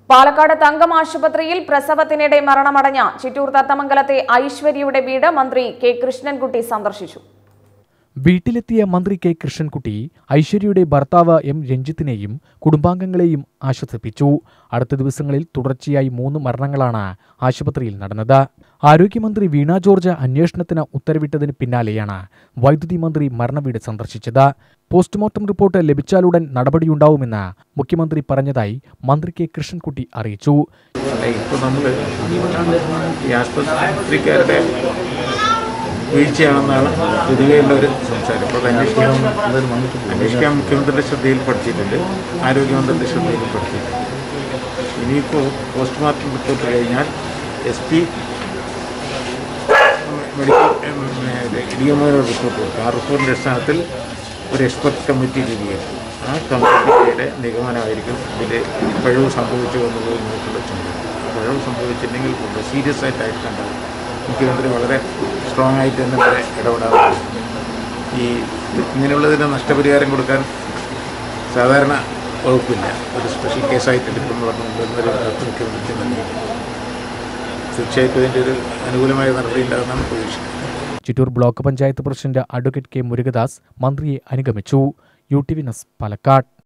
പാലക്കാട് തങ്കം ആശുപത്രിയിൽ പ്രസവത്തിനിടെ മരണമടഞ്ഞ ചിറ്റൂർ തത്തമംഗലത്തെ ഐശ്വര്യയുടെ വീട് മന്ത്രി കെ കൃഷ്ണൻകുട്ടി സന്ദർശിച്ചു വീട്ടിലെത്തിയ മന്ത്രി കെ കൃഷ്ണൻകുട്ടി ഐശ്വര്യയുടെ ഭർത്താവ് എം രഞ്ജിത്തിനെയും കുടുംബാംഗങ്ങളെയും ആശ്വസിപ്പിച്ചു അടുത്ത ദിവസങ്ങളിൽ തുടർച്ചയായി മൂന്ന് മരണങ്ങളാണ് ആശുപത്രിയിൽ നടന്നത് ആരോഗ്യമന്ത്രി വീണ ജോർജ് അന്വേഷണത്തിന് ഉത്തരവിട്ടതിന് പിന്നാലെയാണ് വൈദ്യുതി മന്ത്രി മരണവീട് സന്ദർശിച്ചത് പോസ്റ്റ്മോർട്ടം റിപ്പോർട്ട് ലഭിച്ചാലുടൻ നടപടിയുണ്ടാവുമെന്ന് മുഖ്യമന്ത്രി പറഞ്ഞതായി മന്ത്രി കെ കൃഷ്ണൻകുട്ടി അറിയിച്ചു ഇപ്പോൾ നമ്മൾ ഈ ആശുപത്രിക്കാരുടെ വീഴ്ചയാണെന്നാണ് പൊതുവെയുള്ള ഒരു സംസാരം ഇപ്പോൾ അത് അന്വേഷിക്കാൻ അന്വേഷിക്കാൻ മുഖ്യമന്ത്രിയുടെ ശ്രദ്ധയിൽപ്പെടുത്തിയിട്ടുണ്ട് ആരോഗ്യമന്ത്രിയുടെ ശ്രദ്ധയിൽപ്പെടുത്തിയിട്ടുണ്ട് ഇനിയിപ്പോൾ പോസ്റ്റ്മോർട്ടം റിപ്പോർട്ട് കഴിഞ്ഞാൽ S P medical D M report കൊടുക്കും ആ റിപ്പോർട്ടിൻ്റെ അടിസ്ഥാനത്തിൽ ഒരു എക്സ്പെർട്ട് കമ്മിറ്റി രൂപീകരിക്കും ആ കമ്മിറ്റിയുടെ നിഗമനമായിരിക്കും ഇതിൽ പിഴവ് സംഭവിച്ചു എന്നുള്ളത് നമുക്കുള്ള ചിന്ത പിഴവ് സംഭവിച്ചിട്ടുണ്ടെങ്കിൽ വളരെ സീരിയസ് ആയിട്ടായിരിക്കേണ്ടത് മുഖ്യമന്ത്രി വളരെ സ്ട്രോങ് ആയിട്ട് തന്നെ വരെ ഇടപെടാറുണ്ട് ഈ ഇങ്ങനെയുള്ളതിന് നഷ്ടപരിഹാരം കൊടുക്കാൻ സാധാരണ വകുപ്പില്ല ഒരു സ്പെഷ്യൽ കേസായിട്ട് എടുക്കുമെന്ന് പറഞ്ഞു എന്നൊരു കത്ത് മുഖ്യമന്ത്രി നൽകിയിട്ടുണ്ട് തീർച്ചയായിട്ടും ഇതിൻ്റെ ഒരു അനുകൂലമായ നടപടി ഉണ്ടാകുന്നതാണ് പ്രതീക്ഷിക്കുന്നത് Chittur block panchayat president advocate K Murugadas മന്ത്രിയെ അനുഗമിച്ചു U T V news Palakkad